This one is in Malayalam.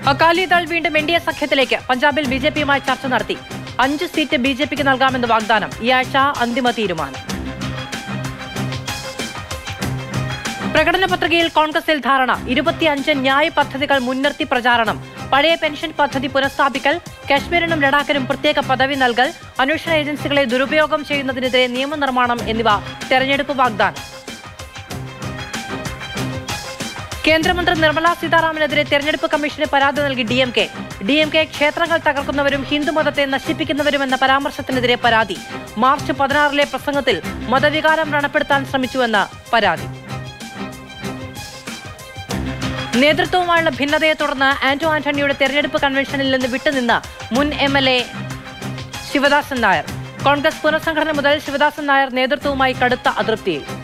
അകാലിദൾ വീണ്ടും എൻ ഡി എ സഖ്യത്തിലേക്ക് പഞ്ചാബിൽ ബി ജെ പിയുമായി ചർച്ച നടത്തി അഞ്ച് സീറ്റ് ബി ജെ പിക്ക് നൽകാമെന്ന് വാഗ്ദാനം ഈ ആഴ്ച അന്തിമ തീരുമാനം പ്രകടന പത്രികയിൽ കോൺഗ്രസിൽ ധാരണ ഇരുപത്തിയഞ്ച് ന്യായ് പദ്ധതികൾ മുൻനിർത്തി പ്രചാരണം പഴയ പെൻഷൻ പദ്ധതി പുനഃസ്ഥാപിക്കൽ കശ്മീരിനും ലഡാക്കിനും പ്രത്യേക പദവി നൽകൽ അന്വേഷണ ഏജൻസികളെ ദുരുപയോഗം ചെയ്യുന്നതിനെതിരെ നിയമനിർമ്മാണം എന്നിവ തെരഞ്ഞെടുപ്പ് വാഗ്ദാനം കേന്ദ്രമന്ത്രി നിർമ്മല സീതാറാമനെതിരെ തെരഞ്ഞെടുപ്പ് കമ്മീഷന് പരാതി നൽകി D M K D M K ക്ഷേത്രങ്ങൾ തകർക്കുന്നവരും ഹിന്ദുമതത്തെ നശിപ്പിക്കുന്നവരുമെന്ന പരാമർശത്തിനെതിരെ പരാതി മാർച്ച് പതിനാറിലെ പ്രസംഗത്തിൽ മതവികാരം വ്രണപ്പെടുത്താൻ ശ്രമിച്ചുവെന്ന് പരാതി നേതൃത്വവുമായുള്ള ഭിന്നതയെ തുടർന്ന് ആന്റോ ആന്റണിയുടെ തെരഞ്ഞെടുപ്പ് കൺവെൻഷനിൽ നിന്ന് വിട്ടുനിന്ന് മുൻ M L A Sivadasan Nair Congress പുനഃസംഘടന മുതൽ ശിവദാസൻ നായർ നേതൃത്വവുമായി കടുത്ത അതൃപ്തിയിൽ